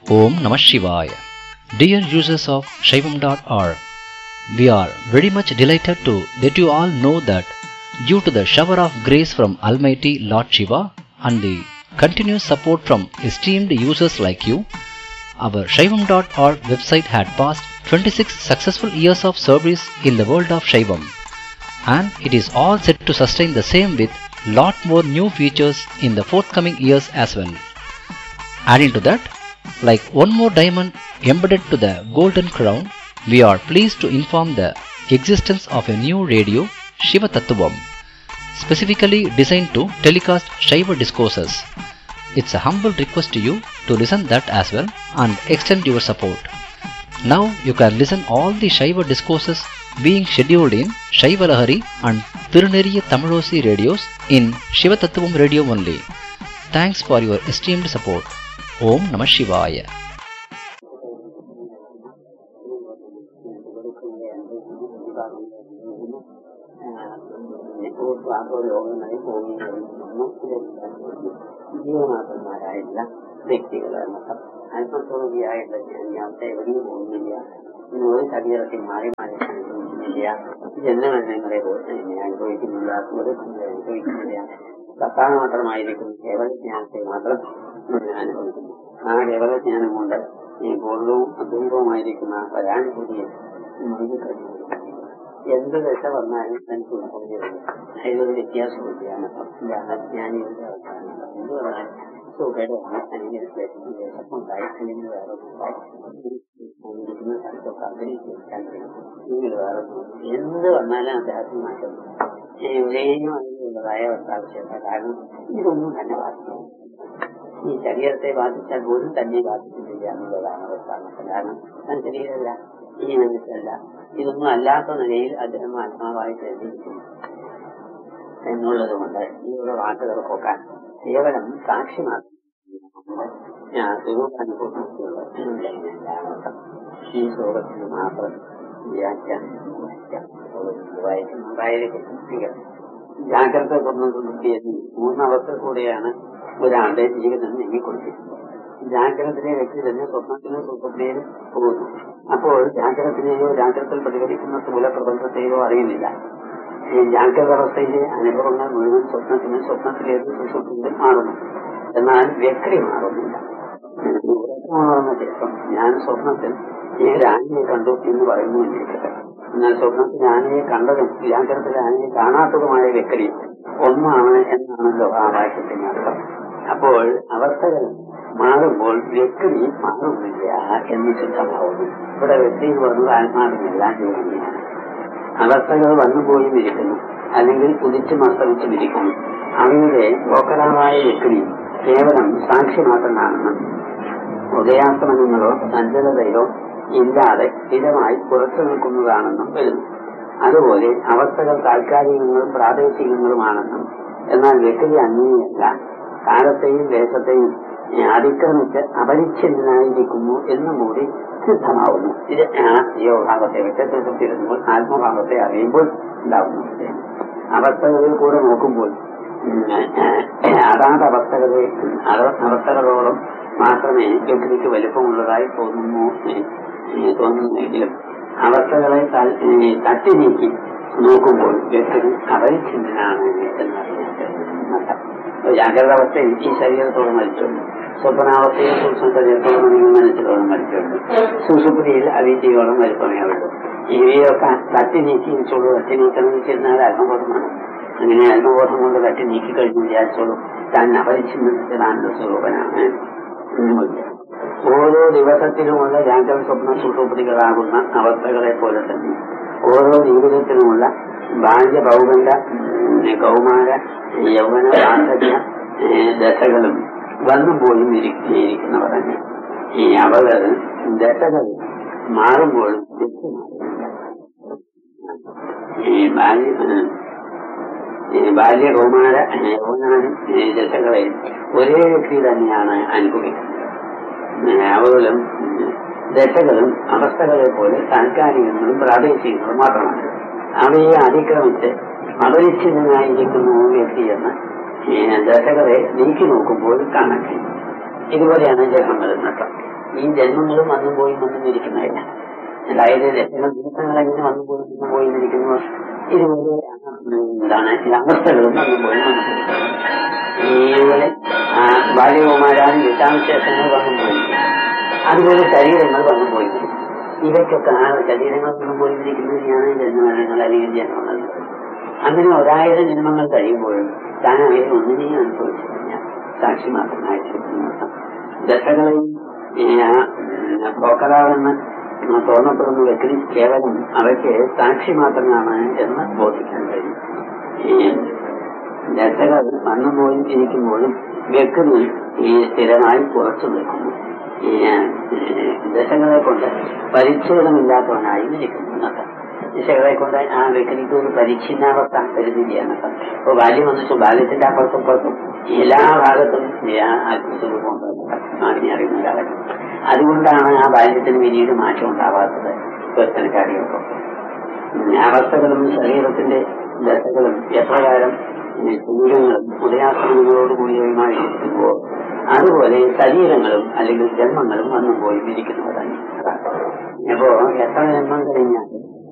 Om Namah Shivaya. Dear users of Shaivam.org, we are very much delighted to let you all know that due to the shower of grace from Almighty Lord Shiva and the continuous support from esteemed users like you, our Shaivam.org website had passed 26 successful years of service in the world of Shaivam and it is all set to sustain the same with lot more new features in the forthcoming years as well. Adding to that, like one more diamond embedded to the golden crown, we are pleased to inform the existence of a new radio, Shiva Tattvam, specifically designed to telecast Shiva discourses. It's a humble request to you to listen that as well and extend your support. Now you can listen all the Shiva discourses being scheduled in Shiva Lahari and Tiruneriya Tamilosi radios in Shiva Tattvam radio only. Thanks for your esteemed support. Om Namah Shivaya. രോഗങ്ങളായി പോകുന്നതിൽ ജീവമാത്രന്മാരായിട്ടുള്ള വ്യക്തികളാണ് അല്പസ്വരൂപിയായിട്ടുള്ള ജ്ഞാനത്തെ എവിടെയും പോകുന്നില്ല ഇന്ന് ഒരു ശരീരത്തിൽ മാറി മാറി അനുഭവിക്കുന്നില്ല ജന്മമരണങ്ങളെ അനുഭവിക്കുന്നില്ല സുഖത്തെ അനുഭവിക്കുന്നില്ല കർത്താവ് മാത്രമായിരിക്കും കേവല ജ്ഞാനത്തെ മാത്രം അനുഭവിക്കുന്നു ആ കേവല ജ്ഞാനം കൊണ്ട് ഈ പൂർണ്ണവും അദ്വൈതവുമായിരിക്കുന്ന പരാനുഭൂതിയെ മുഴുകി കഴിഞ്ഞു എന്ത് ദശ വന്നാലും തനിക്ക് ഉൾക്കൊള്ളുന്നു അതിലൊരു വ്യത്യാസമില്ല ജ്ഞാനികളുടെ അവസാനം എന്ത് പറഞ്ഞാൽ സുഖമാണ് അല്ലെങ്കിൽ വിശപ്പുണ്ടായി അല്ലെങ്കിൽ വേറെ ഉണ്ടായി ഇരിക്കുന്ന സ്ഥലത്തൊക്കെ അന്തരീക്ഷിക്കാൻ നിങ്ങൾ വേറെ എന്ത് വന്നാലും അദ്ദേഹത്തിന് മാറ്റം എവിടെയും അതിനുള്ളതായ ആവശ്യമില്ല കാരണം ഇതൊന്നും തന്നെ ബാധിക്കും ഈ ശരീരത്തെ ബാധിച്ചാൽ പോലും തന്നെ ബാധിക്കുന്നില്ല എന്നുള്ളതാണ് അവസ്ഥാനത്ത് കാരണം താൻ ശരീരമല്ല ഈ മനസ്സല്ല ഇതൊന്നും അല്ലാത്ത നിലയിൽ അദ്ദേഹം ആത്മാവായി തെളിഞ്ഞിരിക്കുന്നു എന്നുള്ളത് കൊണ്ട് ഈയുടെ വാക്കുകൾക്കൊക്കെ കേവലം സാക്ഷി മാത്രം ഞാൻ സ്വരൂപാനുഭവത്തിലുള്ള ഈ ശ്ലോകത്തിന് മാത്രം ജാഗ്രത കൊണ്ടുവൃത്തിയെത്തി മൂന്നവസ്ഥ കൂടെയാണ് ഒരാളുടെ ജീവിതം നീങ്ങിക്കൊണ്ടിരിക്കുന്നത് ജാഗ്രതത്തിലെ വ്യക്തി തന്നെ സ്വപ്നത്തിലും സ്വപ്നത്തിലും പോകുന്നു അപ്പോൾ ജാഗ്രതത്തിലെയോ ജാഗ്രതയിൽ പ്രതിഫലിക്കുന്ന സ്ഥൂല പ്രപഞ്ചത്തെയോ അറിയുന്നില്ല ഈ ജാഗ്രത അവസ്ഥയിലെ അനുഭവങ്ങൾ മുഴുവൻ സ്വപ്നത്തിനും സ്വപ്നത്തിലേത് സുഷുപ്തിയിലും മാറുന്നു എന്നാൽ വ്യക്തി മാറുന്നില്ല ഉറക്കമാകുന്ന ശേഷം ഞാൻ സ്വപ്നത്തിൽ ഈ രാണിയെ കണ്ടു എന്ന് പറയുന്നു എന്നിരിക്കട്ടെ എന്നാൽ സ്വപ്നത്തിൽ ആനയെ കണ്ടതും ജാഗ്രതത്തിൽ ആനയെ കാണാത്തതുമായ വ്യക്തി ഒന്നാണ് എന്നാണല്ലോ ആ വാക്യത്തിന്റെ അർത്ഥം അപ്പോൾ അവസ്ഥകൾ മാറുമ്പോൾ വ്യക്തി മാറുന്നില്ല എന്ന് സിദ്ധമാവുന്നു ഇവിടെ വ്യക്തി എന്ന് പറഞ്ഞത് ആത്മാവിനെല്ലാം ജോലിയാണ് അവസ്ഥകൾ വന്നുപോയും ഇരിക്കുന്നു അല്ലെങ്കിൽ ഉദിച്ചും അസ്തമിച്ചും ഇരിക്കുന്നു അവയുടെ ലോക്കലാമായ വ്യക്തി കേവലം സാക്ഷി മാത്രമാണെന്നും ഉദയാസ്തമനങ്ങളോ സഞ്ചലതയോ ഇല്ലാതെ സ്ഥിരമായി പുറത്തു നിൽക്കുന്നതാണെന്നും വരുന്നു അതുപോലെ അവസ്ഥകൾ താൽക്കാലികങ്ങളും പ്രാദേശികങ്ങളുമാണെന്നും എന്നാൽ വ്യക്തി അങ്ങനെയല്ല കാലത്തെയും ദേശത്തെയും അതിക്രമിച്ച് അപരിച്ഛിന്നനായിരിക്കുന്നു എന്നും കൂടി സിദ്ധമാവുന്നു ഇത് യോഗഭാവത്തെ വ്യക്തിത്വത്തിൽ വരുമ്പോൾ ആത്മഭാവത്തെ അറിയുമ്പോൾ ഉണ്ടാവുന്നു അവസ്ഥകളിൽ കൂടെ നോക്കുമ്പോൾ അതാത് അവസ്ഥകളെ അവസ്ഥകളോളം മാത്രമേ വ്യക്തിക്ക് വലുപ്പമുള്ളതായി തോന്നുന്നു തോന്നുന്നെങ്കിലും അവസ്ഥകളെ തട്ടി നീക്കി നോക്കുമ്പോൾ വ്യക്തി അപരിച്ഛിന്നനാണ് എന്നറിയാൻ ജാഗ്രത അവസ്ഥയിൽ ഈ ശരീരത്തോട് മരിച്ചുണ്ട് സ്വപ്നാവസ്ഥയിൽ സൂക്ഷ്മ ശരീരത്തോളം നിങ്ങൾ മനസ്സിലോളം മരിച്ചുണ്ട് സുഷുപ്തിയിൽ അവീതിയോളം വലിപ്പമേ ഉള്ളൂ ഇവയൊക്കെ തട്ടി നീക്കി വെച്ചോളൂ തട്ടി നീക്കണം വെച്ചിരുന്നാൽ ആത്മബോധമാണ് അങ്ങനെ ആത്മബോധം കൊണ്ട് തട്ടി നീക്കി കഴിഞ്ഞു വിചാരിച്ചോളൂ താൻ അപരിച്ഛിന്നനാനന്ദ സ്വരൂപനാണ് ഓരോ ദിവസത്തിലുമുള്ള ജാഗ്രത സ്വപ്ന സുഷുപ്തികളാകുന്ന അവസ്ഥകളെ പോലെ തന്നെ ഓരോ ജീവിതത്തിലുമുള്ള ബാല്യ പൗരന്റെ കൗമാര യൗവന വാർദ്ധക്യ ദശകളും വന്നും പോയും ഇരിക്കുന്നവ തന്നെ ഈ അവകൾ ദശകൾ മാറുമ്പോഴും ഈ ബാല്യ ബാല്യ കൗമാര യൗവനാനും ദശകളെ ഒരേ വ്യക്തി തന്നെയാണ് അനുഭവിക്കുന്നത് അവകളും ദശകളും അവസ്ഥകളെ പോലെ താൽക്കാലികങ്ങളും പ്രാദേശികങ്ങളും മാത്രമാണ് അവയെ അതിക്രമിച്ച് അപരിച്ഛിന്നനായിരിക്കുന്നു വ്യക്തി എന്ന് ദശകളെ നീക്കി നോക്കുമ്പോൾ കാണാൻ കഴിയും ഇതുപോലെയാണ് ജന്മം വരുന്നത് ഈ ജന്മങ്ങളും വന്നും പോയി വന്നും ഇരിക്കുന്നതല്ല അതായത് ദശകൾ ദിവസങ്ങളെങ്ങനെ വന്നു പോയി വന്നു പോയി ഇരിക്കുന്നു ഇതുപോലെ എന്താണ് ചില അവസ്ഥകളും വന്നു പോയി വന്നു ഇതുപോലെ ആ, ബാല്യകുമാരാണ് വിശാംശേഷങ്ങൾ വന്നു പോയി അതുപോലെ ശരീരങ്ങൾ വന്നു പോയി ഇവയ്ക്കൊക്കെ ആ ശരീരങ്ങൾ വന്നു പോയിരിക്കുന്നതിനെയാണ് ജന്മമരണങ്ങൾ അല്ലെങ്കിൽ ജന്മങ്ങൾ അങ്ങനെ ഒരായിരം ജന്മങ്ങൾ കഴിയുമ്പോഴും താനായി ഒന്നിനെയും അനുഭവിച്ചിട്ടില്ല സാക്ഷി മാത്രമായിട്ടിരിക്കുന്ന ദശകളെയും പോക്കറാവെന്ന് തോന്നപ്പെടുന്ന വ്യക്തി കേവലം അവയ്ക്ക് സാക്ഷി മാത്രമാണ് എന്ന് ബോധിക്കാൻ കഴിയും ഈ ദശകൾ വന്നു പോയി ഇരിക്കുമ്പോഴും വ്യക്തി ഈ സ്ഥിരമായി പുറത്തു നിൽക്കുന്നു ഈ, ഏഹ്, ദശകളെ കൊണ്ട് പരിച്ഛേദമില്ലാത്തവനായി നിൽക്കുന്നു എന്നർത്ഥം. ദിശകളെ കൊണ്ട് ആ വ്യക്തിക്ക് ഒരു പരിച്ഛിന്നാവസ്ഥ കരുതുകയാണ് അപ്പൊ ബാല്യം വന്നിട്ട് ബാല്യത്തിന്റെ അപ്പുറത്തും പുറത്തും എല്ലാ ഭാഗത്തും സ്വരൂപമുണ്ട് മാറിനെ അറിയുന്ന കാലം അതുകൊണ്ടാണ് ആ ബാല്യത്തിന് പിന്നീട് മാറ്റം ഉണ്ടാവാത്തത് ക്വസ്റ്റനക്കാരികൾക്കും അവസ്ഥകളും ശരീരത്തിന്റെ ദശകളും എപ്രകാരം ഈ ശരീരങ്ങളും ഉദയാസ്ത്രങ്ങളോട് കൂടിയവയുമായി ഇരിക്കുമ്പോൾ അതുപോലെ ശരീരങ്ങളും അല്ലെങ്കിൽ ജന്മങ്ങളും വന്നു പോയി ഇരിക്കുന്നവരാണ് അപ്പോ എത്ര ജന്മം കഴിഞ്ഞാൽ